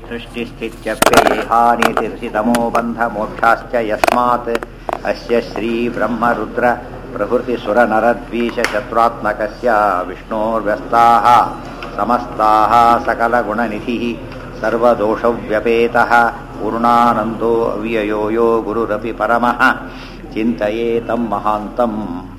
सृष्टिस्थित्यप्ययेहानीतिर्षितमो बन्धमोक्षाश्च यस्मात् अस्य श्रीब्रह्मरुद्र प्रभृतिसुरनरद्वीषशत्रुत्मकस्य विष्णोर्व्यस्ताः समस्ताः सकलगुणनिधिः सर्वदोषव्यपेतः पूर्णानन्दो अव्ययो यो गुरुरपि परमः ಚಿಂತೆಯೇತಂ ಮಹಾಂತಂ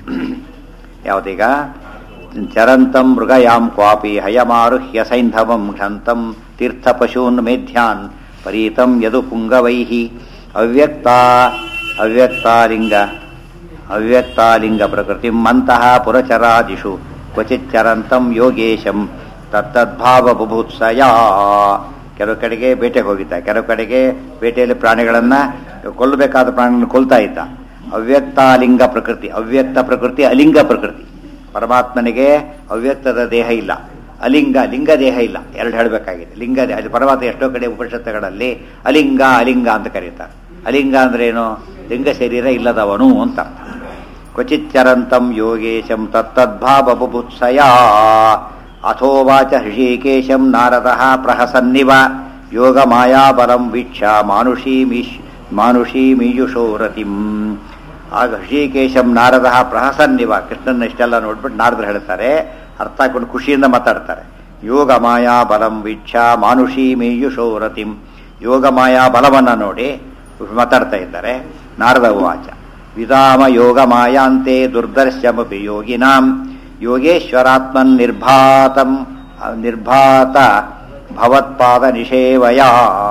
ಯಾವುದೀಗ ಚರಂತಂ ಮೃಗಯಾಂ ಕ್ವಾಪಿ ಹಯಮಾರುಹ್ಯ ಸೈಂಧವಂ ಘಂತಂ ತೀರ್ಥಪಶೂನ್ ಮೇಧ್ಯಾನ್ ಪರೀತಂ ಯದು ಪುಂಗವೈಃ ಅವ್ಯಕ್ತ ಅವ್ಯಕ್ತಾಲಿಂಗ ಅವ್ಯಕ್ತಾಲಿಂಗ ಪ್ರಕೃತಿಂ ಅಂತಃ ಪುರಚರಾದಿಷು ಕ್ವಚಿಚ್ಚರಂತಂ ಯೋಗೇಶಂ ತತ್ತದ್ಭಾವ ಬುಭುತ್ಸಯ ಕೆಲವು ಕಡೆಗೆ ಬೇಟೆಗೆ ಹೋಗಿದ್ದ ಕೆಲವು ಕಡೆಗೆ ಬೇಟೆಯಲ್ಲಿ ಪ್ರಾಣಿಗಳನ್ನು ಕೊಲ್ಲಬೇಕಾದ ಪ್ರಾಣಿಗಳನ್ನು ಕೊಲ್ತಾ ಇದ್ದ ಅವ್ಯಕ್ತಾಲಿಂಗ ಪ್ರಕೃತಿ ಅವ್ಯಕ್ತ ಪ್ರಕೃತಿ ಅಲಿಂಗ ಪ್ರಕೃತಿ ಪರಮಾತ್ಮನಿಗೆ ಅವ್ಯಕ್ತದ ದೇಹ ಇಲ್ಲ ಅಲಿಂಗ ಲಿಂಗ ದೇಹ ಇಲ್ಲ ಎರಡು ಹೇಳಬೇಕಾಗಿದೆ ಲಿಂಗ ದೇಹ ಅಲ್ಲಿ ಪರಮಾತ್ಮ ಎಷ್ಟೋ ಕಡೆ ಉಪನಿಷತ್ತುಗಳಲ್ಲಿ ಅಲಿಂಗ ಅಲಿಂಗ ಅಂತ ಕರೀತಾರೆ ಅಲಿಂಗ ಅಂದ್ರೆ ಏನು ಲಿಂಗ ಶರೀರ ಇಲ್ಲದವನು ಅಂತ ಅರ್ಥ ಕ್ವಚಿಚ್ಚರಂತಂ ಯೋಗೇಶಂ ತತ್ತದ್ಭಾವ ಬುಭುತ್ಸಯ ಅಥೋವಾಚ ಹೃಷಿಕೇಶಂ ನಾರದಃ ಪ್ರಹಸನ್ನಿವ ಯೋಗ ಮಾಯಾಬಲಂ ವೀಕ್ಷ ಮಾನುಷೀಮೀಶ್ ಮಾನುಷೀಮೀಯುಷೋ ರತಿಂ ಆಗ ಹೃಷಿಕೇಶಂ ನಾರದಃ ಪ್ರಹಸನ್ನಿವ ಕೃಷ್ಣನ ಇಷ್ಟೆಲ್ಲ ನೋಡ್ಬಿಟ್ಟು ನಾರದರು ಹೇಳ್ತಾರೆ ಅರ್ಥ ಹಾಕೊಂಡು ಖುಷಿಯಿಂದ ಮಾತಾಡ್ತಾರೆ ಯೋಗ ಮಾಯಾ ಬಲಂ ವೀಕ್ಷ ಮಾನುಷೀಮೀಯುಷೋ ರತಿಂ ಯೋಗ ಮಾಯಾ ಬಲವನ್ನ ನೋಡಿ ಮಾತಾಡ್ತಾ ಇದ್ದಾರೆ ನಾರದ ಉವಾಚ ವಿಧಾಮ ಯೋಗ ಮಾಯಾಂತೆ ದುರ್ದರ್ಶಮಪಿ ಯೋಗಿನಾಂ ಯೋಗೇಶ್ವರಾತ್ಮನ್ ನಿರ್ಭಾತಂ ನಿರ್ಭಾತ ಭವತ್ಪಾದ ನಿಷೇವಯ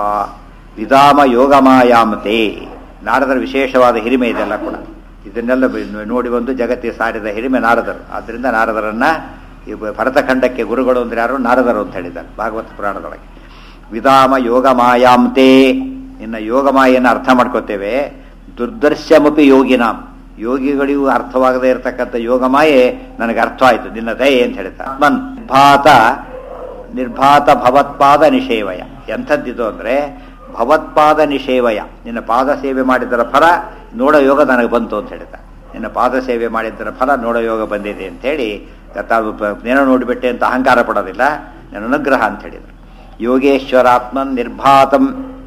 ವಿಧಾಮ ಯೋಗಮಾಯಾಂತೆ ನಾರದರ ವಿಶೇಷವಾದ ಹಿರಿಮೆ ಇದೆಲ್ಲ ಕೂಡ ಇದನ್ನೆಲ್ಲ ನೋಡಿ ಬಂದು ಜಗತ್ತಿಗೆ ಸಾರಿದ ಹಿರಿಮೆ ನಾರದರು ಆದ್ದರಿಂದ ನಾರದರನ್ನ ಈ ಭರತಖಂಡಕ್ಕೆ ಗುರುಗಳು ಅಂದ್ರೆ ಯಾರು ನಾರದರು ಅಂತ ಹೇಳಿದ್ದಾರೆ ಭಾಗವತ ಪುರಾಣದೊಳಗೆ ವಿಧಾಮ ಯೋಗಮಾಯಾಂತೆ ಇನ್ನ ಯೋಗಮಾಯನ್ನು ಅರ್ಥ ಮಾಡ್ಕೋತೇವೆ ದುರ್ದರ್ಶಮಪಿ ಯೋಗಿನಾಂ ಯೋಗಿಗಳಿಗೂ ಅರ್ಥವಾಗದೇ ಇರತಕ್ಕಂಥ ಯೋಗಮಾಯೆ ನನಗೆ ಅರ್ಥ ಆಯಿತು ನಿನ್ನ ದಯೆ ಅಂತ ಹೇಳ್ತಾರೆ ಆತ್ಮನ್ ನಿರ್ಭಾತ ನಿರ್ಭಾತ ಭವತ್ಪಾದ ನಿಷೇವಯ ಎಂಥದ್ದಿದು ಅಂದ್ರೆ ಭವತ್ಪಾದ ನಿಷೇವಯ ನಿನ್ನ ಪಾದ ಸೇವೆ ಮಾಡಿದ್ದರ ಫಲ ನೋಡೋ ಯೋಗ ನನಗೆ ಬಂತು ಅಂತ ಹೇಳ್ತಾ ನಿನ್ನ ಪಾದ ಸೇವೆ ಮಾಡಿದ್ದರ ಫಲ ನೋಡೋ ಯೋಗ ಬಂದಿದೆ ಅಂತ ಹೇಳಿ ತಾವು ನೇನ ನೋಡಿಬಿಟ್ಟೆ ಅಂತ ಅಹಂಕಾರ ಪಡೋದಿಲ್ಲ ನನ್ನ ಅನುಗ್ರಹ ಅಂತ ಹೇಳಿದರು ಯೋಗೇಶ್ವರಾತ್ಮನ್ ನಿರ್ಭಾತಂ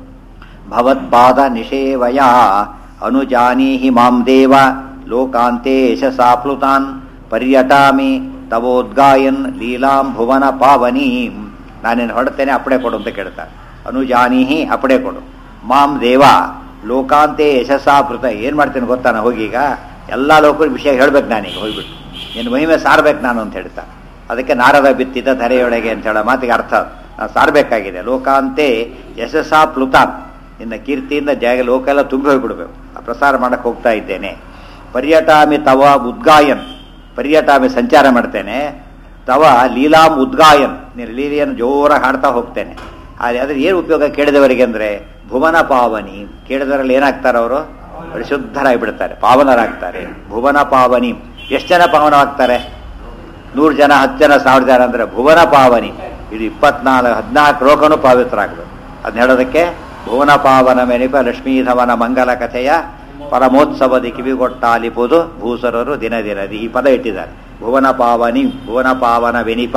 ಭವತ್ಪಾದ ನಿಷೇವಯ ಅನುಜಾನೀಹಿ ಮಾಂ ದೇವ ಲೋಕಾಂತೆ ಯಶಸಾಪ್ಲುತಾನ್ ಪರ್ಯಟಾಮಿ ತವೋದ್ಗಾಯನ್ ಲೀಲಾಂ ಭುವನ ಪಾವನೀಂ ನಾನೇನು ಹೊರಡ್ತೇನೆ ಅಪ್ಪಡೆ ಕೊಡು ಅಂತ ಕೇಳ್ತಾರೆ ಅನುಜಾನೀಹಿ ಅಪ್ಪಡೆ ಕೊಡು ಮಾಂ ದೇವ ಲೋಕಾಂತೆ ಯಶಸ್ಸಾಪೃತ ಏನು ಮಾಡ್ತೇನೆ ಗೊತ್ತಾ ನಾನು ಹೋಗೀಗ ಎಲ್ಲ ಲೋಕದ ವಿಷಯ ಹೇಳ್ಬೇಕು ನಾನೀಗ ಹೋಗ್ಬಿಟ್ಟು ನಿನ್ನ ಮಹಿಮೆ ಸಾರ್ಬೇಕು ನಾನು ಅಂತ ಹೇಳ್ತಾ ಅದಕ್ಕೆ ನಾರದ ಬಿತ್ತಿದ ಧರೆಯೊಳಗೆ ಅಂತ ಹೇಳೋ ಮಾತಿಗೆ ಅರ್ಥ ನಾನು ಸಾರಬೇಕಾಗಿದೆ ಲೋಕಾಂತೆ ಯಶಸ್ಸಾ ಪ್ಲುತಾನ್ ನಿನ್ನ ಕೀರ್ತಿಯಿಂದ ಜಾಗ ಲೋಕ ಎಲ್ಲ ತುಂಬಿ ಹೋಗ್ಬಿಡ್ಬೇಕು ಪ್ರಸಾರ ಮಾಡಕ್ಕೆ ಹೋಗ್ತಾ ಇದ್ದೇನೆ ಪರ್ಯಟಾಮಿ ತವ ಉದ್ಗಾಯನ್ ಪರ್ಯಟಾಮಿ ಸಂಚಾರ ಮಾಡ್ತೇನೆ ತವ ಲೀಲಾಂ ಉದ್ಗಾಯನ್ ನೀನು ಲೀಲೆಯನ್ನು ಜೋರಾಗಿ ಹಾಡ್ತಾ ಹೋಗ್ತೇನೆ ಅದ್ರ ಏನು ಉಪಯೋಗ ಕೇಳಿದವರಿಗೆ ಅಂದರೆ ಭುವನ ಪಾವನಿ ಕೇಳಿದವರಲ್ಲಿ ಏನಾಗ್ತಾರೆ ಅವರು ಪರಿಶುದ್ಧರಾಗಿ ಬಿಡ್ತಾರೆ ಪಾವನರಾಗ್ತಾರೆ ಭುವನ ಪಾವನಿ ಎಷ್ಟು ಜನ ಪಾವನವಾಗ್ತಾರೆ ನೂರು ಜನ ಹತ್ತು ಜನ ಸಾವಿರ ಜನ ಅಂದರೆ ಭುವನ ಪಾವನಿ ಇದು ಇಪ್ಪತ್ನಾಲ್ಕು ಹದಿನಾಲ್ಕು ಲೋಕನೂ ಪವಿತ್ರ ಆಗಬೇಕು ಅದನ್ನ ಹೇಳೋದಕ್ಕೆ ಭುವನ ಪಾವನ ಮೆನಿಪ ಲಕ್ಷ್ಮೀಧವನ ಮಂಗಲ ಕಥೆಯ ಪರಮೋತ್ಸವದಿ ಕಿವಿಗೊಟ್ಟಾಲಿಪುದು ಭೂಸರರು ದಿನ ದಿನದಿ ಈ ಪದ ಇಟ್ಟಿದ್ದಾರೆ ಭುವನ ಪಾವನಿ ಭುವನ ಪಾವನ ವೆನಿಪ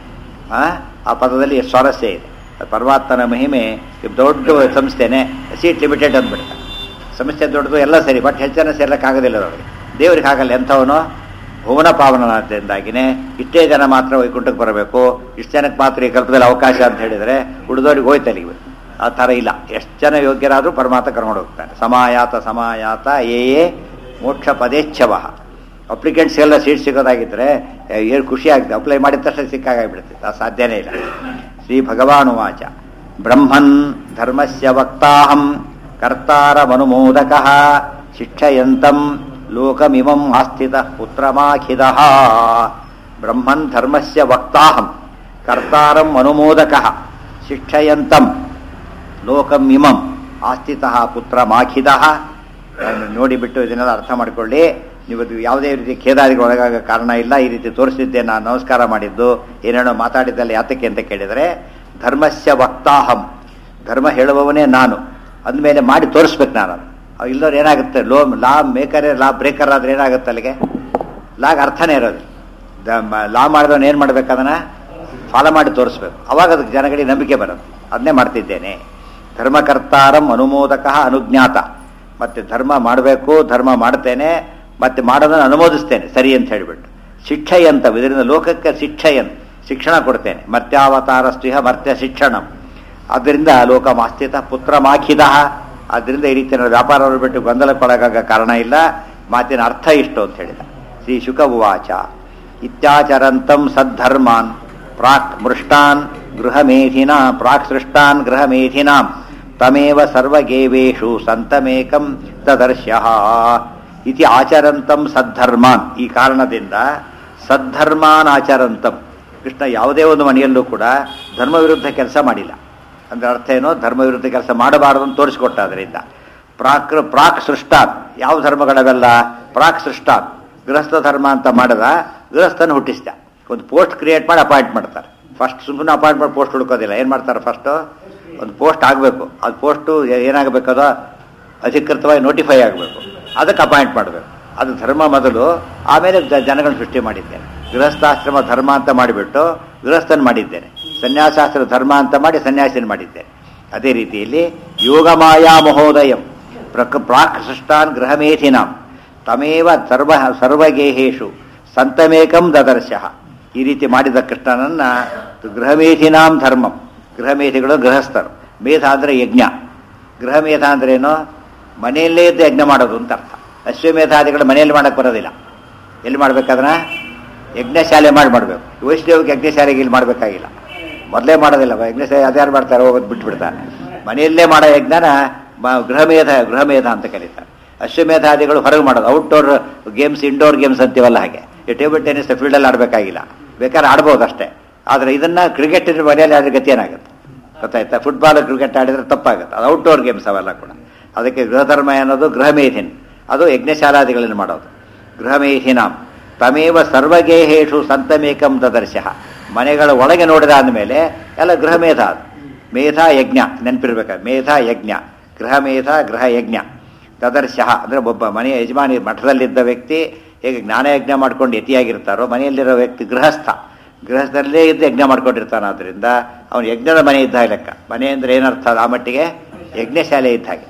ಆ ಪದದಲ್ಲಿ ಸ್ವಾರಸ್ಯ ಇದೆ ಪರಮಾತ್ಮನ ಮಹಿಮೆ ದೊಡ್ಡ ಸಂಸ್ಥೆನೆ ಸೀಟ್ ಲಿಮಿಟೆಡ್ ಅಂದ್ಬಿಡ್ತಾರೆ ಸಂಸ್ಥೆ ದೊಡ್ಡದು ಎಲ್ಲ ಸರಿ ಬಟ್ ಹೆಚ್ಚು ಜನ ಸೇರ್ಲಿಕ್ಕಾಗೋದಿಲ್ಲ ಅವರಿಗೆ ದೇವ್ರಿಗೆ ಆಗಲ್ಲ ಎಂಥವನು ಭುವನ ಪಾವನದಿಂದಾಗಿನೇ ಇಷ್ಟೇ ಜನ ಮಾತ್ರ ವೈಕುಂಠಕ್ಕೆ ಬರಬೇಕು ಇಷ್ಟು ಜನಕ್ಕೆ ಮಾತ್ರ ಈ ಕಲ್ಪದಲ್ಲಿ ಅವಕಾಶ ಅಂತ ಹೇಳಿದರೆ ಉಳಿದವ್ರಿಗೆ ಹೋಯ್ತು ಅಲ್ಲಿಗೆ ಆ ಥರ ಇಲ್ಲ ಎಷ್ಟು ಜನ ಯೋಗ್ಯರಾದರೂ ಪರಮಾತ್ಮ ಕರ್ಕೊಂಡು ಹೋಗ್ತಾನೆ ಸಮಾಯಾತ ಸಮಾಯಾತ ಏ ಎ ಮೋಕ್ಷ ಪದೇಚ್ಛವ ಅಪ್ಲಿಕೆಂಟ್ಸ್ ಎಲ್ಲ ಸೀಟ್ ಸಿಗೋದಾಗಿದ್ದರೆ ಏನು ಖುಷಿ ಆಗ್ತದೆ ಅಪ್ಲೈ ಮಾಡಿದ ತಕ್ಷಣ ಸಿಕ್ಕಾಗಿಬಿಡುತ್ತೆ ಅದು ಸಾಧ್ಯನೇ ಇಲ್ಲ ಶ್ರೀ ಭಗವಾನುವಾಚ ಬ್ರಹ್ಮನ್ ಧರ್ಮಸ್ಯ ವಕ್ತಾಹಂ ಕರ್ತಾರಮನುಮೋದಕ ಶಿಕ್ಷಯಂತಂ ಲೋಕಮಿಮಂ ಆಸ್ಥಿತ ಪುತ್ರಮಾಖಿದ ಬ್ರಹ್ಮನ್ ಧರ್ಮಸ್ಯ ವಕ್ತಾಹಂ ಕರ್ತಾರಂ ಅನುಮೋದಕ ಶಿಕ್ಷಯಂತಂ ಲೋಕಮಿಮಂ ಆಸ್ಥಿತ ಪುತ್ರಮಾಖಿದ ನೋಡಿಬಿಟ್ಟು ಇದನ್ನೆಲ್ಲ ಅರ್ಥ ಮಾಡಿಕೊಳ್ಳಿ ನೀವು ಯಾವುದೇ ರೀತಿ ಖೇದಾದಿಗಳು ಒಳಗಾಗ ಕಾರಣ ಇಲ್ಲ ಈ ರೀತಿ ತೋರಿಸಿದ್ದೆ ನಾನು ನಮಸ್ಕಾರ ಮಾಡಿದ್ದು ಏನೇನೋ ಮಾತಾಡಿದ್ದಲ್ಲ ಯಾತಕ್ಕೆ ಅಂತ ಕೇಳಿದರೆ ಧರ್ಮಸ್ಯ ವಕ್ತಾಹಂ ಧರ್ಮ ಹೇಳುವವನೇ ನಾನು ಅಂದಮೇಲೆ ಮಾಡಿ ತೋರಿಸ್ಬೇಕು ನಾನು ಇಲ್ಲವ್ರು ಏನಾಗುತ್ತೆ ಲೋ ಲಾ ಮೇಕರೇ ಲಾ ಬ್ರೇಕರ್ ಆದ್ರೆ ಏನಾಗುತ್ತೆ ಅಲ್ಲಿಗೆ ಲಾಗ್ ಅರ್ಥನೇ ಇರೋದು ಲಾ ಮಾಡಿದವನು ಏನು ಮಾಡ್ಬೇಕು ಅದನ್ನ ಫಾಲೋ ಮಾಡಿ ತೋರಿಸ್ಬೇಕು ಅವಾಗ ಅದಕ್ಕೆ ಜನಗಳಿಗೆ ನಂಬಿಕೆ ಬರೋದು ಅದನ್ನೇ ಮಾಡ್ತಿದ್ದೇನೆ ಧರ್ಮಕರ್ತಾರಂ ಅನುಮೋದಕ ಅನುಜ್ಞಾತ ಮತ್ತೆ ಧರ್ಮ ಮಾಡಬೇಕು ಧರ್ಮ ಮಾಡ್ತೇನೆ ಮತ್ತೆ ಮಾಡೋದನ್ನು ಅನುಮೋದಿಸ್ತೇನೆ ಸರಿ ಅಂತ ಹೇಳಿಬಿಟ್ಟು ಶಿಕ್ಷೆಯಂತ ಇದರಿಂದ ಲೋಕಕ್ಕೆ ಶಿಕ್ಷೆಯನ್ ಶಿಕ್ಷಣ ಕೊಡ್ತೇನೆ ಮರ್ತ್ಯಾವತಾರಸ್ತಿಹ ಮರ್ತ್ಯ ಶಿಕ್ಷಣಂ ಅದರಿಂದ ಲೋಕ ಮಾಸ್ಥಿತ ಪುತ್ರ ಮಾಖಿದ ಅದರಿಂದ ಈ ರೀತಿಯ ವ್ಯಾಪಾರವನ್ನು ಬಿಟ್ಟು ಗೊಂದಲಕ್ಕೊಳಗಾಗ ಕಾರಣ ಇಲ್ಲ ಮಾತಿನ ಅರ್ಥ ಇಷ್ಟು ಅಂತ ಹೇಳಿದ ಶ್ರೀ ಶುಕ ಉವಾಚ ಇತ್ಯಾಚರಂತಂ ಸದ್ಧರ್ಮಾನ್ ಪ್ರಾಕ್ ಮೃಷ್ಟಾನ್ ಗೃಹಮೇಧಿನಾ ಪ್ರಾಕ್ ಸೃಷ್ಟಾನ್ ಗೃಹಮೇಧಿನಾಂ ತಮೇವ ಸರ್ವಗೇವೇಶು ಸಂತಮೇಕಂ ತದರ್ಶ್ಯಃ ಇತಿ ಆಚರಂತಂ ಸದ್ಧರ್ಮಾನ್ ಈ ಕಾರಣದಿಂದ ಸದ್ಧರ್ಮಾನ್ ಆಚರಂತಂ ಕೃಷ್ಣ ಯಾವುದೇ ಒಂದು ಮನೆಯಲ್ಲೂ ಕೂಡ ಧರ್ಮ ವಿರುದ್ಧ ಕೆಲಸ ಮಾಡಿಲ್ಲ ಅಂದ್ರೆ ಅರ್ಥ ಏನು ಧರ್ಮ ವಿರುದ್ಧ ಕೆಲಸ ಮಾಡಬಾರದು ಅಂತ ತೋರಿಸಿಕೊಟ್ಟ ಅದರಿಂದ ಪ್ರಾಕ್ ಪ್ರಾಕ್ ಸೃಷ್ಟಾತ್ ಯಾವ ಧರ್ಮಗಳವೆಲ್ಲ ಪ್ರಾಕ್ ಸೃಷ್ಟಾತ್ ಗೃಹಸ್ಥ ಧರ್ಮ ಅಂತ ಮಾಡದ ಗೃಹಸ್ಥನ ಹುಟ್ಟಿಸಿದ ಒಂದು ಪೋಸ್ಟ್ ಕ್ರಿಯೇಟ್ ಮಾಡಿ ಅಪಾಯಿಂಟ್ ಮಾಡ್ತಾರೆ ಫಸ್ಟ್ ಸುಮ್ಮನೆ ಅಪಾಯಿಂಟ್ ಮಾಡಿ ಪೋಸ್ಟ್ ಹುಡುಕೋದಿಲ್ಲ ಏನು ಮಾಡ್ತಾರೆ ಫಸ್ಟು ಒಂದು ಪೋಸ್ಟ್ ಆಗಬೇಕು ಅದು ಪೋಸ್ಟು ಏನಾಗಬೇಕದೋ ಅಧಿಕೃತವಾಗಿ ನೋಟಿಫೈ ಆಗಬೇಕು ಅದಕ್ಕೆ ಅಪಾಯಿಂಟ್ ಮಾಡಬೇಕು ಅದು ಧರ್ಮ ಮೊದಲು ಆಮೇಲೆ ಜ- ಜನಗಳನ್ನ ಸೃಷ್ಟಿ ಮಾಡಿದ್ದೇನೆ ಗೃಹಸ್ಥಾಶ್ರಮ ಧರ್ಮ ಅಂತ ಮಾಡಿಬಿಟ್ಟು ಗೃಹಸ್ಥನ ಮಾಡಿದ್ದೇನೆ ಸನ್ಯಾಸಾಶ್ರಮ ಧರ್ಮ ಅಂತ ಮಾಡಿ ಸನ್ಯಾಸಿನ ಮಾಡಿದ್ದೇನೆ ಅದೇ ರೀತಿಯಲ್ಲಿ ಯೋಗಮಾಯಾ ಮಹೋದಯಂ ಪ್ರಕ್ ಪ್ರಾಕ್ ಸೃಷ್ಟಾನ್ ಗೃಹಮೇಧಿನಾಂ ತಮೇವ ಸರ್ವ ಸರ್ವಗೇಹೇಶು ಸಂತಮೇಕಂ ದದರ್ಶಃ ಈ ರೀತಿ ಮಾಡಿದ ಕೃಷ್ಣನನ್ನ ಗೃಹಮೇಧಿನಾಂ ಧರ್ಮಂ ಗೃಹಮೇಧಿಗಳು ಗೃಹಸ್ಥರು ಮೇಧ ಅಂದರೆ ಯಜ್ಞ ಗೃಹಮೇಧ ಅಂದ್ರೇನು ಮನೆಯಲ್ಲೇ ಇದ್ದು ಯಜ್ಞ ಮಾಡೋದು ಅಂತ ಅರ್ಥ ಅಶ್ವಮೇಧಾದಿಗಳು ಮನೆಯಲ್ಲಿ ಮಾಡಕ್ಕೆ ಬರೋದಿಲ್ಲ ಎಲ್ಲಿ ಮಾಡ್ಬೇಕಾದ್ರೆ ಯಜ್ಞಶಾಲೆ ಮಾಡಿ ಮಾಡಬೇಕು ವೈಷ್ಣವಿಗೆ ಯಜ್ಞಶಾಲೆಗೆ ಇಲ್ಲಿ ಮಾಡಬೇಕಾಗಿಲ್ಲ ಮೊದಲೇ ಮಾಡೋದಿಲ್ಲ ಯಜ್ಞಶಾಲೆ ಅದ್ಯಾರು ಮಾಡ್ತಾರೆ ಹೋಗೋದು ಬಿಟ್ಬಿಡ್ತಾರೆ ಮನೆಯಲ್ಲೇ ಮಾಡೋ ಯಜ್ಞನ ಮ- ಗೃಹಮೇಧ ಗೃಹಮೇಧ ಅಂತ ಕರೀತಾರೆ ಅಶ್ವಮೇಧಾದಿಗಳು ಹೊರಗೆ ಮಾಡೋದು ಔಟ್ಡೋರ್ ಗೇಮ್ಸ್ ಇಂಡೋರ್ ಗೇಮ್ಸ್ ಅಂತೀವಲ್ಲ ಹಾಗೆ ಈ ಟೇಬಲ್ ಟೆನ್ನಿಸ್ ಫೀಲ್ಡಲ್ಲಿ ಆಡಬೇಕಾಗಿಲ್ಲ ಬೇಕಾದ್ರೆ ಆಡ್ಬೋದು ಅಷ್ಟೇ ಆದರೆ ಇದನ್ನ ಕ್ರಿಕೆಟ್ ಮನೆಯಲ್ಲಿ ಆದ್ರೆ ಗತಿ ಏನಾಗುತ್ತೆ ಗೊತ್ತಾಯ್ತಾ ಫುಟ್ಬಾಲ್ ಕ್ರಿಕೆಟ್ ಆಡಿದ್ರೆ ತಪ್ಪಾಗುತ್ತೆ ಅದು ಔಟ್ಡೋರ್ ಗೇಮ್ಸ್ ಅವೆಲ್ಲ ಕೂಡ ಅದಕ್ಕೆ ಗೃಹಧರ್ಮ ಅನ್ನೋದು ಗೃಹಮೇಧಿನ್ ಅದು ಯಜ್ಞಶಾಲಾದಿಗಳನ್ನು ಮಾಡೋದು ಗೃಹಮೇಧಿನಾಂ ತಮೇವ ಸರ್ವಗೇಹೇಶು ಸಂತಮೇಕಂ ದದರ್ಶಃ ಮನೆಗಳ ಒಳಗೆ ನೋಡಿದಾದ ಮೇಲೆ ಎಲ್ಲ ಗೃಹಮೇಧ ಅದು ಮೇಧ ಯಜ್ಞ ನೆನಪಿರ್ಬೇಕು ಮೇಧ ಯಜ್ಞ ಗೃಹಮೇಧ ಗೃಹ ಯಜ್ಞ ತದರ್ಶಃ ಅಂದರೆ ಒಬ್ಬ ಮನೆಯ ಯಜಮಾನಿ ಮಠದಲ್ಲಿದ್ದ ವ್ಯಕ್ತಿ ಹೇಗೆ ಜ್ಞಾನಯಜ್ಞ ಮಾಡ್ಕೊಂಡು ಯತಿಯಾಗಿರ್ತಾರೋ ಮನೆಯಲ್ಲಿರೋ ವ್ಯಕ್ತಿ ಗೃಹಸ್ಥ ಗೃಹಸ್ಥರಲ್ಲೇ ಇದ್ದು ಯಜ್ಞ ಮಾಡ್ಕೊಂಡಿರ್ತಾನೆ ಆದ್ದರಿಂದ ಅವನು ಯಜ್ಞದ ಮನೆ ಇದ್ದ ಹಾಗೆ ಲೆಕ್ಕ ಮನೆ ಅಂದರೆ ಏನರ್ಥ ಅದು ಆ ಮಟ್ಟಿಗೆ ಯಜ್ಞಶಾಲೆ ಇದ್ದ ಹಾಗೆ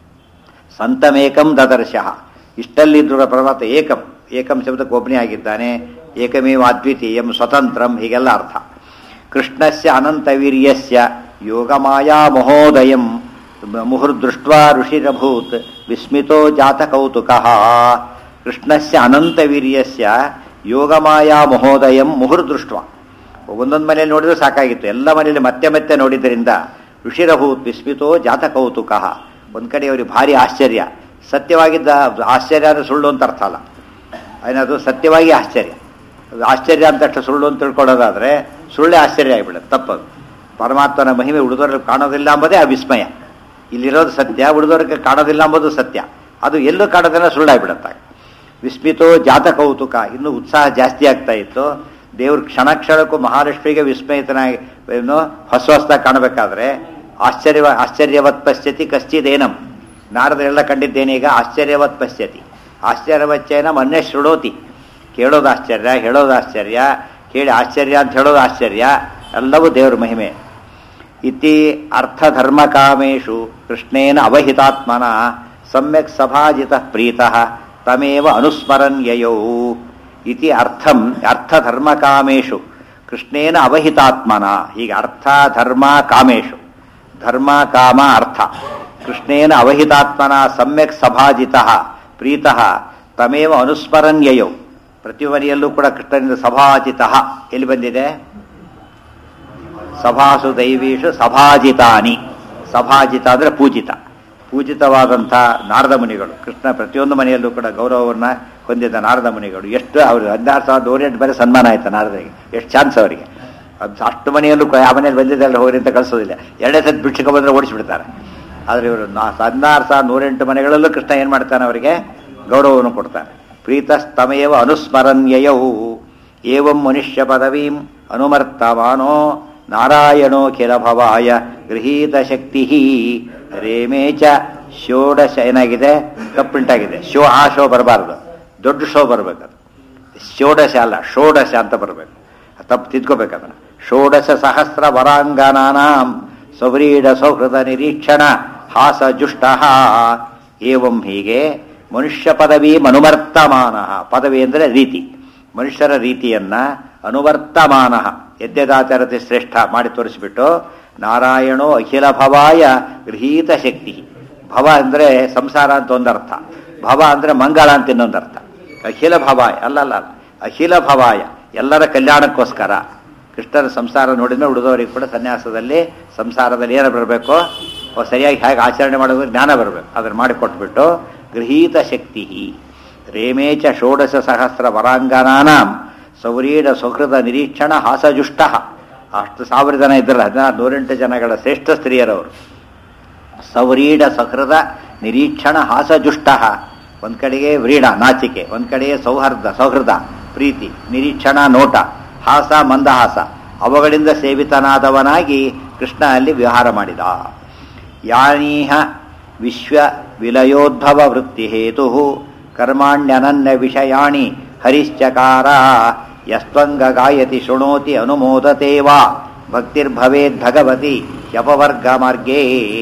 ಸಂತಮೇಕಂ ದದರ್ಶಃ ಇಷ್ಟಲ್ಲಿದ್ದರೂ ಪರಮಾತ್ಮ ಏಕಂ ಏಕಂ ಶಬ್ದಕ್ಕೆ ಒಬ್ಬನೇ ಆಗಿದ್ದಾನೆ ಏಕಮೇವ ಅದ್ವಿತೀಯಂ ಸ್ವತಂತ್ರಂ ಹೀಗೆಲ್ಲ ಅರ್ಥ ಕೃಷ್ಣಸ್ಯ ಅನಂತವೀರ್ಯಸ್ಯ ಯೋಗಮಾಯಾ ಮಹೋದಯಂ ಮುಹುರ್ದೃಷ್ಟ್ವಾ ಋಷಿರಭೂತ್ ವಿಸ್ಮಿತೋ ಜಾತ ಕೌತುಕಃ ಕೃಷ್ಣಸ್ಯ ಅನಂತವೀರ್ಯಸ್ಯ ಯೋಗಮಾಯಾ ಮಹೋದಯಂ ಮುಹುರ್ದೃಷ್ಟ್ವ ಒಂದೊಂದು ಮನೆಯಲ್ಲಿ ನೋಡಿದ್ರೆ ಸಾಕಾಗಿತ್ತು ಎಲ್ಲ ಮನೆಯಲ್ಲಿ ಮತ್ತೆ ಮತ್ತೆ ನೋಡಿದ್ದರಿಂದ ಋಷಿರಭೂತ್ ವಿಸ್ಮಿತೋ ಜಾತ ಕೌತುಕಃ ಒಂದು ಕಡೆ ಅವರಿಗೆ ಭಾರಿ ಆಶ್ಚರ್ಯ ಸತ್ಯವಾಗಿದ್ದ ಆಶ್ಚರ್ಯ ಅಂದರೆ ಸುಳ್ಳು ಅಂತ ಅರ್ಥ ಅಲ್ಲ ಏನದು ಸತ್ಯವಾಗಿ ಆಶ್ಚರ್ಯ ಅದು ಆಶ್ಚರ್ಯ ಅಂತ ತಕ್ಷಣ ಸುಳ್ಳು ಅಂತ ತಿಳ್ಕೊಳ್ಳೋದಾದ್ರೆ ಸುಳ್ಳೇ ಆಶ್ಚರ್ಯ ಆಗಿಬಿಡುತ್ತೆ ತಪ್ಪದು ಪರಮಾತ್ಮನ ಮಹಿಮೆ ಉಳಿದೋರಿಗೆ ಕಾಣೋದಿಲ್ಲ ಎಂಬುದೇ ಆ ವಿಸ್ಮಯ ಇಲ್ಲಿರೋದು ಸತ್ಯ ಉಳಿದೋರಿಗೆ ಕಾಣೋದಿಲ್ಲ ಎಂಬುದು ಸತ್ಯ ಅದು ಎಲ್ಲೂ ಕಾಣೋದಿಲ್ಲ ಸುಳ್ಳಾಗ್ಬಿಡುತ್ತೆ ವಿಸ್ಮಿತೋ ಜಾತ ಕೌತುಕ ಇನ್ನೂ ಉತ್ಸಾಹ ಜಾಸ್ತಿ ಆಗ್ತಾ ಇತ್ತು ದೇವ್ರ ಕ್ಷಣ ಕ್ಷಣಕ್ಕೂ ಮಹಾಲಕ್ಷ್ಮಿಗೆ ವಿಸ್ಮಯಿತನಾಗಿ ಏನು ಹೊಸ ಹೊಸದಾಗಿ ಕಾಣಬೇಕಾದ್ರೆ ಆಶ್ಚರ್ಯ ಆಶ್ಚರ್ಯವತ್ ಪಶ್ಯತಿ ಕಶ್ಚಿದೇನಂ ನಾರದರೆಲ್ಲ ಕಂಡಿದ್ದೇನೀಗ ಆಶ್ಚರ್ಯವತ್ ಪಶ್ಯತಿ ಆಶ್ಚರ್ಯವಚ್ಚೇನ ಮನ್ಯ ಶೃಣೋತಿ ಕೇಳೋದು ಆಶ್ಚರ್ಯ ಹೇಳೋದು ಆಶ್ಚರ್ಯ ಕೇಳಿ ಆಶ್ಚರ್ಯ ಅಂತ ಹೇಳೋದು ಆಶ್ಚರ್ಯ ಎಲ್ಲವೂ ದೇವ್ರ ಮಹಿಮೆ ಇತಿ ಅರ್ಥಧರ್ಮಕಾಮೇಶು ಕೃಷ್ಣೇನ ಅವಹಿತಾತ್ಮನ ಸಮ್ಯಕ್ ಸಭಾಜಿತ ಪ್ರೀತಃ ತಮೇವ ಅನುಸ್ಮರನ್ ಯಯೌ ಇತಿ ಅರ್ಥಂ ಅರ್ಥಧರ್ಮಕಾಮೇಶು ಕೃಷ್ಣೇನ ಅವಹಿತಾತ್ಮನ ಹೀಗೆ ಅರ್ಥ ಧರ್ಮ ಕಾಮೇಶು ಧರ್ಮ ಕಾಮ ಅರ್ಥ ಕೃಷ್ಣೇನ ಅವಹಿತಾತ್ಮನ ಸಮ್ಯಕ್ ಸಭಾಜಿತ ಪ್ರೀತಃ ತಮೇವ ಅನುಸ್ಮರನ್ ಯಯೌ ಪ್ರತಿ ಮನೆಯಲ್ಲೂ ಕೂಡ ಕೃಷ್ಣನಿಂದ ಸಭಾಜಿತ ಎಲ್ಲಿ ಬಂದಿದೆ ಸಭಾಸು ದೈವೀಷು ಸಭಾಜಿತಾನಿ ಸಭಾಜಿತ ಅಂದರೆ ಪೂಜಿತ ಪೂಜಿತವಾದಂಥ ನಾರದ ಮುನಿಗಳು ಕೃಷ್ಣ ಪ್ರತಿಯೊಂದು ಮನೆಯಲ್ಲೂ ಕೂಡ ಗೌರವವನ್ನು ಹೊಂದಿದ ನಾರದ ಮುನಿಗಳು ಎಷ್ಟು ಅವರು ಹದಿನಾರು ಸಾವಿರದ ನೂರೆಂಟು ಬೇರೆ ಸನ್ಮಾನ ಆಯ್ತು ನಾರದರಿಗೆ ಎಷ್ಟು ಚಾನ್ಸ್ ಅವರಿಗೆ ಅದು ಅಷ್ಟು ಮನೆಯಲ್ಲೂ ಕೂಡ ಆ ಮನೇಲಿ ಬಂದಿದ್ದೆಲ್ಲ ಹೋಗ್ರಿ ಅಂತ ಕಳಿಸೋದಿಲ್ಲ ಎರಡೇ ಸತ್ ಬಿಡ್ಸಿಕ ಬಂದರೆ ಓಡಿಸ್ಬಿಡ್ತಾರೆ ಆದರೆ ಇವರು ನಾ ಹದಿನಾರು ಸಾವಿರದ ನೂರೆಂಟು ಮನೆಗಳಲ್ಲೂ ಕೃಷ್ಣ ಏನು ಮಾಡ್ತಾನೆ ಅವರಿಗೆ ಗೌರವವನ್ನು ಕೊಡ್ತಾನೆ ಪ್ರೀತಸ್ತಮೇವ ಅನುಸ್ಮರಣ್ಯಯವು ಏವಂ ಮನುಷ್ಯ ಪದವೀಂ ಅನುಮರ್ತಮಾನೋ ನಾರಾಯಣೋ ಖಿಲ ಭವಾಯ ಗೃಹೀತ ಶಕ್ತಿ ರೇಮೇ ಚ ಷೋಡಶ ಏನಾಗಿದೆ ತಪ್ಪುಂಟಾಗಿದೆ ಶೋ ಆ ಶೋ ಬರಬಾರ್ದು ದೊಡ್ಡ ಶೋ ಬರಬೇಕದು ಷೋಡಶ ಅಲ್ಲ ಷೋಡಶ ಅಂತ ಬರಬೇಕು ತಪ್ಪು ತಿದ್ಕೋಬೇಕದನ್ನ ಷೋಡಶ ಸಹಸ್ರ ವರಾಂಗನಾನಾಂ ಸೌವ್ರೀಡ ಸೌಹೃದ ನಿರೀಕ್ಷಣ ಹಾಸ ಜುಷ್ಟ ಏವಂ ಹೀಗೆ ಮನುಷ್ಯ ಪದವಿ ಅನುವರ್ತಮಾನ ಪದವಿ ಅಂದರೆ ರೀತಿ ಮನುಷ್ಯರ ರೀತಿಯನ್ನ ಅನುವರ್ತಮಾನ ಯದ್ಯದಾಚರತೆ ಶ್ರೇಷ್ಠ ಮಾಡಿ ತೋರಿಸಿಬಿಟ್ಟು ನಾರಾಯಣೋ ಅಖಿಲ ಭವಾಯ ಗೃಹೀತ ಶಕ್ತಿ ಭವ ಅಂದರೆ ಸಂಸಾರ ಅಂತ ಒಂದರ್ಥ ಭವ ಅಂದರೆ ಮಂಗಳ ಅಂತ ಇನ್ನೊಂದರ್ಥ ಅಖಿಲ ಭವಾಯ ಅಲ್ಲಲ್ಲ ಅಲ್ಲ ಅಖಿಲ ಭವಾಯ ಎಲ್ಲರ ಕಲ್ಯಾಣಕ್ಕೋಸ್ಕರ ಕೃಷ್ಣನ ಸಂಸಾರ ನೋಡಿದ್ರೆ ಉಳಿದವರಿಗೆ ಕೂಡ ಸನ್ಯಾಸದಲ್ಲಿ ಸಂಸಾರದಲ್ಲಿ ಏನು ಬರಬೇಕು ಸರಿಯಾಗಿ ಹೇಗೆ ಆಚರಣೆ ಮಾಡೋದು ಜ್ಞಾನ ಬರಬೇಕು ಅದನ್ನು ಮಾಡಿಕೊಟ್ಬಿಟ್ಟು ಗೃಹೀತ ಶಕ್ತಿ ರೇಮೇಚ ಷೋಡಶ ಸಹಸ್ರ ವರಾಂಗನಾಂ ಸೌರೀಡ ಸುಹೃದ ನಿರೀಕ್ಷಣ ಹಾಸಜುಷ್ಟ ಅಷ್ಟು ಸಾವಿರ ಜನ ಇದ್ರಲ್ಲ ಹದಿನಾರು ನೂರೆಂಟು ಜನಗಳ ಶ್ರೇಷ್ಠ ಸ್ತ್ರೀಯರವರು ಸೌರೀಡ ಸಹೃದ ನಿರೀಕ್ಷಣ ಹಾಸಜುಷ್ಟ ಒಂದು ಕಡೆಗೆ ವ್ರೀಡ ನಾಚಿಕೆ ಒಂದು ಕಡೆಗೆ ಸೌಹಾರ್ದ ಸೌಹೃದ ಪ್ರೀತಿ ನಿರೀಕ್ಷಣ ನೋಟ ಹಾಸ ಮಂದಹಾಸ ಅವುಗಳಿಂದ ಸೇವಿತನಾದವನಾಗಿ ಕೃಷ್ಣ ಅಲ್ಲಿ ವಿಹಾರ ಮಾಡಿದ ಯಾನೀಹ ವಿಶ್ವ ವಿಲಯೋದ್ಭವ ವೃತ್ತಿ ಹೇತು ಕರ್ಮಾಣ್ಯನನ್ಯ ವಿಷಯಾಣಿ ಹರಿಶ್ಚಕಾರ ಯಸ್ತ್ವಂಗ ಗಾಯತಿ ಶೃಣೋತಿ ಅನುಮೋದತೆ ವಾ ಭಕ್ತಿರ್ಭವೇದ್ಭಗವತಿ ಯಪವರ್ಗ ಮಾರ್ಗೇ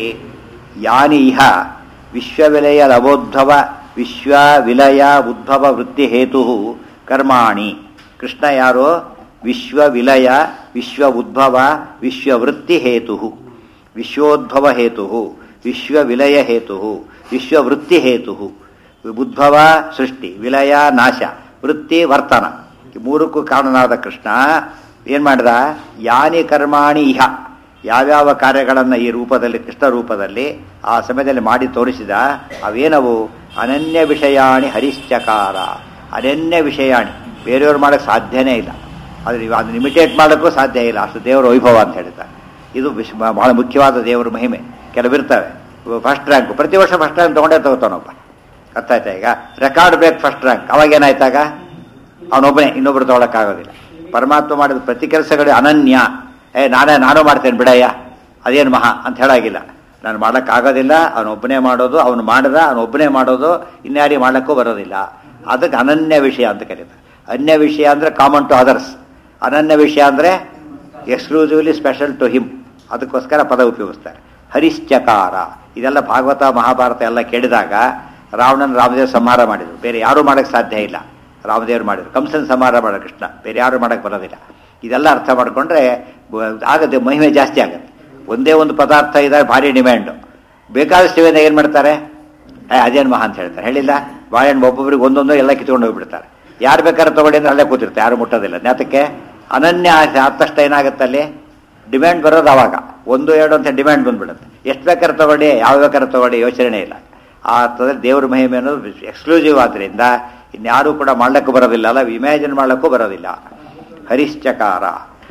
ಯಾನಿ ಇಹ ವಿಶ್ವವಿಲಯ ಲವೋದ್ಭವ ವಿಶ್ವ ವಿಲಯ ಉದ್ಭವ ವೃತ್ತಿ ಹೇತು ಕರ್ಮಾಣಿ ಕೃಷ್ಣ ಯಾರೋ ವಿಶ್ವ ವಿಲಯ ವಿಶ್ವ ಉದ್ಭವ ವಿಶ್ವವೃತ್ತಿ ಹೇತು ವಿಶ್ವೋದ್ಭವ ಹೇತು ವಿಶ್ವ ವಿಲಯ ಹೇತು ವಿಶ್ವವೃತ್ತಿ ಹೇತು ಉದ್ಭವ ಸೃಷ್ಟಿ ವಿಲಯ ನಾಶ ವೃತ್ತಿ ವರ್ತನ ಈ ಮೂರಕ್ಕೂ ಕಾರಣನಾದ ಕೃಷ್ಣ ಏನ್ ಮಾಡಿದ ಯಾನಿ ಕರ್ಮಾಣಿ ಇಹ ಯಾವ್ಯಾವ ಕಾರ್ಯಗಳನ್ನು ಈ ರೂಪದಲ್ಲಿ ಕೃಷ್ಣ ರೂಪದಲ್ಲಿ ಆ ಸಮಯದಲ್ಲಿ ಮಾಡಿ ತೋರಿಸಿದ ಅವೇನವು ಅನನ್ಯ ವಿಷಯಾಣಿ ಹರಿಶ್ಚಕಾರ ಅನನ್ಯ ವಿಷಯಾಣಿ ಬೇರೆಯವ್ರು ಮಾಡೋಕ್ಕೆ ಸಾಧ್ಯನೇ ಇಲ್ಲ ಅದು ಅದನ್ನು ಇಮಿಟೇಟ್ ಮಾಡೋಕ್ಕೂ ಸಾಧ್ಯ ಇಲ್ಲ ಅಷ್ಟು ದೇವರ ವೈಭವ ಅಂತ ಹೇಳ್ತಾರೆ ಇದು ವಿಶ್ ಬಹಳ ಮುಖ್ಯವಾದ ದೇವರ ಮಹಿಮೆ ಕೆಲವಿರ್ತವೆ ಫಸ್ಟ್ ರ್ಯಾಂಕ್ ಪ್ರತಿ ವರ್ಷ ಫಸ್ಟ್ ರ್ಯಾಂಕ್ ತೊಗೊಂಡೇ ತಗೋತಾನೊಬ್ಬ ಅರ್ಥ ಆಯ್ತಾ ಈಗ ರೆಕಾರ್ಡ್ ಬೇಕು ಫಸ್ಟ್ ರ್ಯಾಂಕ್ ಅವಾಗ ಏನಾಯ್ತಾಗ ಅವನೊಬ್ಬನೇ ಇನ್ನೊಬ್ರು ತೊಗೊಳಕ್ಕಾಗೋದಿಲ್ಲ ಪರಮಾತ್ಮ ಮಾಡಿದ ಪ್ರತಿ ಕೆಲಸಗಳು ಅನನ್ಯ ಏ ನಾನೇ ನಾನು ಮಾಡ್ತೇನೆ ಬಿಡಯ್ಯ ಅದೇನು ಮಹಾ ಅಂತ ಹೇಳಾಗಿಲ್ಲ ನಾನು ಮಾಡೋಕ್ಕಾಗೋದಿಲ್ಲ ಅವನೊಬ್ಬನೇ ಮಾಡೋದು ಅವನು ಮಾಡಿದ ಅವನೊಬ್ಬನೇ ಮಾಡೋದು ಇನ್ಯಾರಿಗೆ ಮಾಡೋಕ್ಕೂ ಬರೋದಿಲ್ಲ ಅದಕ್ಕೆ ಅನನ್ಯ ವಿಷಯ ಅಂತ ಕರೀತಾರೆ ಅನ್ಯ ವಿಷಯ ಅಂದರೆ ಕಾಮನ್ ಟು ಅದರ್ಸ್ ಅನನ್ಯ ವಿಷಯ ಅಂದರೆ ಎಕ್ಸ್ಕ್ಲೂಸಿವ್ಲಿ ಸ್ಪೆಷಲ್ ಟು ಹಿಮ್ ಅದಕ್ಕೋಸ್ಕರ ಪದ ಉಪಯೋಗಿಸ್ತಾರೆ ಹರಿಶ್ಚಕಾರ ಇದೆಲ್ಲ ಭಾಗವತ ಮಹಾಭಾರತ ಎಲ್ಲ ಕೇಳಿದಾಗ ರಾವಣನ ರಾಮದೇವ್ ಸಂಹಾರ ಮಾಡಿದ್ರು ಬೇರೆ ಯಾರೂ ಮಾಡೋಕ್ಕೆ ಸಾಧ್ಯ ಇಲ್ಲ ರಾಮದೇವರು ಮಾಡಿದ್ರು ಕಂಸನ ಸಂಹಾರ ಮಾಡೋ ಕೃಷ್ಣ ಬೇರೆ ಯಾರು ಮಾಡೋಕ್ಕೆ ಬರೋದಿಲ್ಲ ಇದೆಲ್ಲ ಅರ್ಥ ಮಾಡಿಕೊಂಡ್ರೆ ಆಗತ್ತೆ ಮಹಿಮೆ ಜಾಸ್ತಿ ಆಗುತ್ತೆ ಒಂದೇ ಒಂದು ಪದಾರ್ಥ ಇದ್ದಾಗ ಭಾರಿ ಡಿಮ್ಯಾಂಡು ಬೇಕಾದಷ್ಟು ಇವೆಲ್ಲ ಏನು ಮಾಡ್ತಾರೆ ಏ ಅದೇನು ಮಹಾ ಅಂತ ಹೇಳ್ತಾರೆ ಹೇಳಿಲ್ಲ ಬಾಳೆಹಣ್ಣು ಒಬ್ಬೊಬ್ರಿಗೆ ಒಂದೊಂದು ಎಲ್ಲ ಕಿತ್ಕೊಂಡು ಹೋಗ್ಬಿಡ್ತಾರೆ ಯಾರು ಬೇಕಾದ್ರೆ ತಗೊಳ್ಳಿ ಅಂದ್ರೆ ಅಲ್ಲೇ ಕೂತಿರ್ತಾರೆ ಯಾರು ಮುಟ್ಟೋದಿಲ್ಲ ಜ್ಞಾತಕ್ಕೆ ಅನನ್ಯ ಆಸೆ ಆದ ತಕ್ಷಣ ಏನಾಗುತ್ತೆ ಅಲ್ಲಿ ಡಿಮ್ಯಾಂಡ್ ಬರೋದು ಅವಾಗ ಒಂದು ಎರಡು ಅಂತ ಡಿಮ್ಯಾಂಡ್ ಬಂದ್ಬಿಡುತ್ತೆ ಎಷ್ಟು ಬೇಕಾದ್ರೆ ತಗೊಳ್ಳಿ ಯಾವ ಬೇಕಾದ್ರೆ ತಗೊಳ್ಳಿ ಯೋಚನೆ ಇಲ್ಲ ಆ ಅರ್ಥದಲ್ಲಿ ದೇವ್ರ ಮಹಿಮೆ ಅನ್ನೋದು ಎಕ್ಸ್ಕ್ಲೂಸಿವ್ ಆದ್ದರಿಂದ ಇನ್ಯಾರೂ ಕೂಡ ಮಾಡ್ಲಿಕ್ಕೂ ಬರೋದಿಲ್ಲ ಅಲ್ಲ ಇಮ್ಯಾಜಿನ್ ಮಾಡ್ಲಿಕ್ಕೂ ಬರೋದಿಲ್ಲ ಹರಿಶ್ಚಕಾರ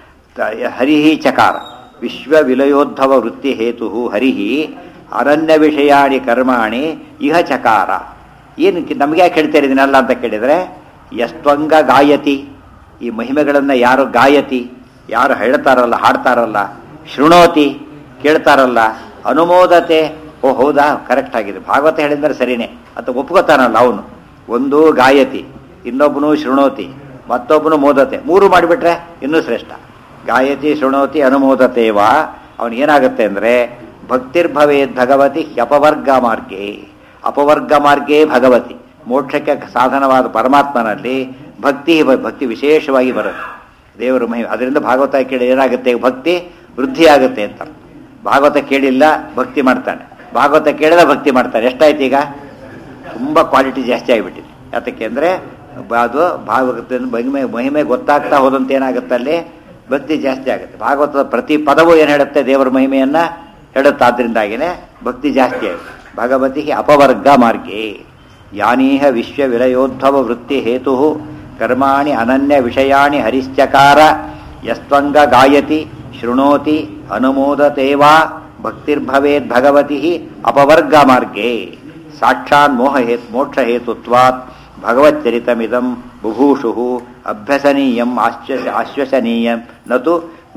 ಹರಿಹಿ ಚಕಾರ ವಿಶ್ವ ವಿಲಯೋದ್ಭವ ವೃತ್ತಿ ಹೇತು ಹರಿಹಿ ಅರಣ್ಯ ವಿಷಯಾಣಿ ಕರ್ಮಾಣಿ ಇಹ ಚಕಾರ ಏನು ನಮಗೆ ಯಾಕೆ ಹೇಳ್ತಾರೆ ಇದನ್ನೆಲ್ಲ ಅಂತ ಕೇಳಿದರೆ ಎಷ್ಟೊಂಗ ಗಾಯತಿ ಈ ಮಹಿಮೆಗಳನ್ನು ಯಾರು ಗಾಯತಿ ಯಾರು ಹೇಳ್ತಾರಲ್ಲ ಹಾಡ್ತಾರಲ್ಲ ಶೃಣೋತಿ ಕೇಳ್ತಾರಲ್ಲ ಅನುಮೋದತೆ ಓ ಹೌದಾ ಕರೆಕ್ಟ್ ಆಗಿದೆ ಭಾಗವತ ಹೇಳಿದ್ರೆ ಸರಿನೇ ಅಂತ ಒಪ್ಕೋತಾನಲ್ಲ ಅವನು ಒಂದು ಗಾಯತಿ ಇನ್ನೊಬ್ಬನು ಶೃಣೋತಿ ಮತ್ತೊಬ್ಬನು ಮೋದತೆ ಮೂರು ಮಾಡಿಬಿಟ್ರೆ ಇನ್ನೂ ಶ್ರೇಷ್ಠ ಗಾಯತಿ ಶೃಣೋತಿ ಅನುಮೋದತೇವಾ ಅವನಿಗೇನಾಗುತ್ತೆ ಅಂದರೆ ಭಕ್ತಿರ್ಭವೇದ್ ಭಗವತಿ ಅಪವರ್ಗ ಮಾರ್ಗೇ ಅಪವರ್ಗ ಮಾರ್ಗೇ ಭಗವತಿ ಮೋಕ್ಷಕ್ಕೆ ಸಾಧನವಾದ ಪರಮಾತ್ಮನಲ್ಲಿ ಭಕ್ತಿ ಭಕ್ತಿ ವಿಶೇಷವಾಗಿ ಬರುತ್ತೆ ದೇವರ ಮಹಿಮೆ ಅದರಿಂದ ಭಾಗವತ ಕೇಳಿ ಏನಾಗುತ್ತೆ ಭಕ್ತಿ ವೃದ್ಧಿ ಆಗುತ್ತೆ ಅಂತ ಭಾಗವತ ಕೇಳಿಲ್ಲ ಭಕ್ತಿ ಮಾಡ್ತಾನೆ ಭಾಗವತ ಕೇಳಿದ ಭಕ್ತಿ ಮಾಡ್ತಾನೆ ಎಷ್ಟಾಯ್ತು ಈಗ ತುಂಬ ಕ್ವಾಲಿಟಿ ಜಾಸ್ತಿ ಆಗಿಬಿಟ್ಟಿದೆ ಯಾತಕ್ಕೆ ಅಂದರೆ ಅದು ಭಾಗವತ ಮಹಿಮೆ ಮಹಿಮೆ ಗೊತ್ತಾಗ್ತಾ ಹೋದಂತೆ ಏನಾಗುತ್ತೆ ಅಲ್ಲಿ ಭಕ್ತಿ ಜಾಸ್ತಿ ಆಗುತ್ತೆ ಭಾಗವತದ ಪ್ರತಿ ಪದವು ಏನು ಹೇಳುತ್ತೆ ದೇವರ ಮಹಿಮೆಯನ್ನು ಹೇಳುತ್ತೆ ಆದ್ದರಿಂದಾಗಿನೇ ಭಕ್ತಿ ಜಾಸ್ತಿ ಆಗುತ್ತೆ ಭಗವತಿ ಅಪವರ್ಗ ಮಾರ್ಗೇ ಯಾನೀಹ ವಿಶ್ವ ವಿಲಯೋದ್ಭವ ವೃತ್ತಿ ಹೇತು ಕರ್ಮಾಣಿ ಅನನ್ಯ ವಿಷಯಾಣಿ ಹರಿಶ್ಚಕಾರ ಯಸ್ತ್ವಂಗ ಗಾಯತಿ ಶೃಣೋತಿ ಅನುಮೋದತೇವಾ ಭಕ್ತಿರ್ಭವೇದ್ ಭಗವತಿ ಅಪವರ್ಗ ಮಾರ್ಗೇ ಸಾಕ್ಷಾತ್ ಮೋಹ ಹೇತ್ ಮೋಕ್ಷ ಹೇತುತ್ವಾತ್ ಭಗವಚ್ಚರಿತಮಿದಂ ಬುಭೂಷು ಅಭ್ಯಸನೀಯಂ ಆಶ್ವ ಆಶ್ವಸನೀಯಂ ನತು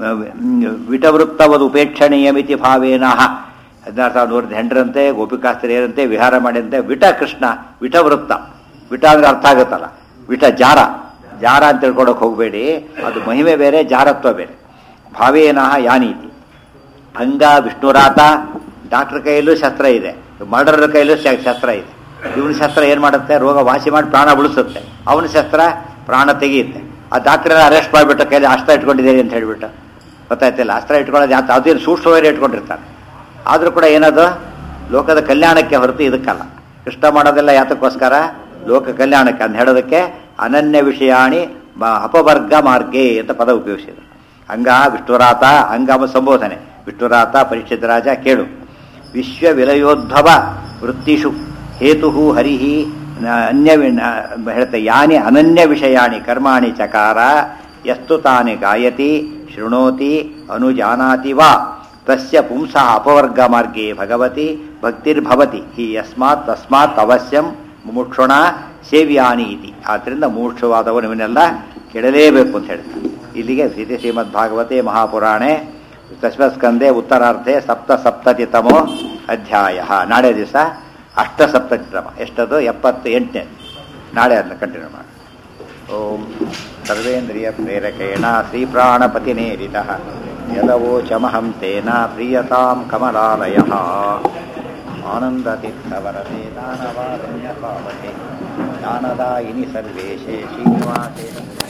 ವಿಟವೃತ್ತವದು ಉಪೇಕ್ಷಣೀಯಮಿತಿ ಭಾವೇನಃ ಹದಿನಾರು ಸಾವಿರದ ನೂರದ ಹೆಂಡರಂತೆ ಗೋಪಿಕಾಸ್ತ್ರೀಯರಂತೆ ವಿಹಾರ ಮಾಡಿದಂತೆ ವಿಟ ಕೃಷ್ಣ ವಿಟವೃತ್ತ ವಿಟ ಅಂದ್ರೆ ಅರ್ಥ ಆಗುತ್ತಲ್ಲ ವಿಟ ಜಾರ ಜಾರ ಅಂತ ತಿಳ್ಕೊಳಕ್ ಹೋಗಬೇಡಿ ಅದು ಮಹಿಮೆ ಬೇರೆ ಜಾರತ್ವ ಬೇರೆ ಭಾವೇನಃ ಯಾನೀತಿ ಅಂಗ ವಿಷ್ಣುರಾತ ಡಾಕ್ಟರ್ ಕೈಯಲ್ಲೂ ಶಸ್ತ್ರ ಇದೆ ಮರ್ಡರ್ ಕೈಯಲ್ಲೂ ಶ- ಶಸ್ತ್ರ ಇದೆ ಇವನ ಶಸ್ತ್ರ ಏನು ಮಾಡುತ್ತೆ ರೋಗ ವಾಸಿ ಮಾಡಿ ಪ್ರಾಣ ಉಳಿಸುತ್ತೆ ಅವನ ಶಸ್ತ್ರ ಪ್ರಾಣ ತೆಗೆಯುತ್ತೆ ಆ ಡಾಕ್ಟರ್ ಅರೆಸ್ಟ್ ಮಾಡಿಬಿಟ್ಟು ಕೈಯಲ್ಲಿ ಅಸ್ತ್ರ ಇಟ್ಕೊಂಡಿದ್ದೀರಿ ಅಂತ ಹೇಳ್ಬಿಟ್ಟು ಗೊತ್ತಾಯ್ತಿಲ್ಲ ಅಸ್ತ್ರ ಇಟ್ಕೊಳ್ಳೋದು ಯಾತ ಅದೇನು ಸೂಕ್ಷ್ಮವಾಗಿ ಇಟ್ಕೊಂಡಿರ್ತಾನೆ ಆದರೂ ಕೂಡ ಏನದು ಲೋಕದ ಕಲ್ಯಾಣಕ್ಕೆ ಹೊರತು ಇದಕ್ಕಲ್ಲ ಕೃಷ್ಣ ಮಾಡೋದೆಲ್ಲ ಯಾತಕ್ಕೋಸ್ಕರ ಲೋಕ ಕಲ್ಯಾಣಕ್ಕೆ ಅಂತ ಹೇಳೋದಕ್ಕೆ ಅನನ್ಯ ವಿಷಯಾಣಿ ಬ- ಅಪವರ್ಗ ಮಾರ್ಗೆ ಅಂತ ಪದ ಉಪಯೋಗಿಸಿದರು ಅಂಗ ವಿಷ್ಣುರಾತ ಅಂಗಮ ಸಂಬೋಧನೆ ವಿಷ್ಣುರಾತ ಪರೀಕ್ಷಿತ ರಾಜ ಕೇಳು ವಿಶ್ವ ವಿಲಯೋದ್ಭವ ವೃತ್ತಿಷು ಹೇತು ಹರಿ ಅನ್ಯ ಹೇಳ್ತೆ ಯಾನಿ ಅನನ್ಯ ವಿಷಯಾಣಿ ಕರ್ಮಾಣಿ ಚಕಾರ ಯಸ್ತು ತಾನಿ ಗಾಯತಿ ಶೃಣೋತಿ ಅನುಜಾನಾತಿ ವಾ ತಸ್ಯ ಪುಂಸಃ ಅಪವರ್ಗ ಮಾರ್ಗೇ ಭಗವತಿ ಭಕ್ತಿರ್ಭವತಿ ಹಿ ಯಸ್ಮಾತ್ ತಸ್ಮಾತ್ ಅವಶ್ಯಂ ಮುಮುಕ್ಷುಣ ಸೇವ್ಯಾನಿ ಇತಿ ಆದ್ದರಿಂದ ಮುಮುಕ್ಷವಾದವರು ಇವನ್ನೆಲ್ಲ ಕೆಡಲೇಬೇಕು ಅಂತ ಹೇಳ್ತಾರೆ ಇಲ್ಲಿಗೆ ಶ್ರೀತಿ ಶ್ರೀಮದ್ ಭಾಗವತೆ ಮಹಾಪುರಾಣೆ ದಶಮಸ್ಕಂದೆ ಉತ್ತರಾರ್ಧೆ ಸಪ್ತ ಸಪ್ತತಿತಮೋ ಅಧ್ಯಾಯ ನಾಳೆ ದಿವಸ ಅಷ್ಟ ಸಪ್ತತಿತಮ ಎಷ್ಟದು ಎಪ್ಪತ್ತು ಎಂಟನೇ ನಾಳೆ ಅದನ್ನ ಕಂಟಿನ್ಯೂ ಮಾಡಿ ಓಂ ಸರ್ವೇಂದ್ರಿಯ ಪ್ರೇರಕೇಣ ಶ್ರೀಪ್ರಾಣಪತಿನೇರಿತ ಯದವೋಚಮಹಂ ತೇನ ಪ್ರಿಯತಾಂ ಕಮಲಾಲಯ ಆನಂದತೀರ್ಥವರತೆ ದಾನವಾರಣ್ಯ ಪಾವತೆ ಜ್ಞಾನದಾಯಿನಿ ಸರ್ವೇಶೇ ಶ್ರೀನಿವಾಸೇನ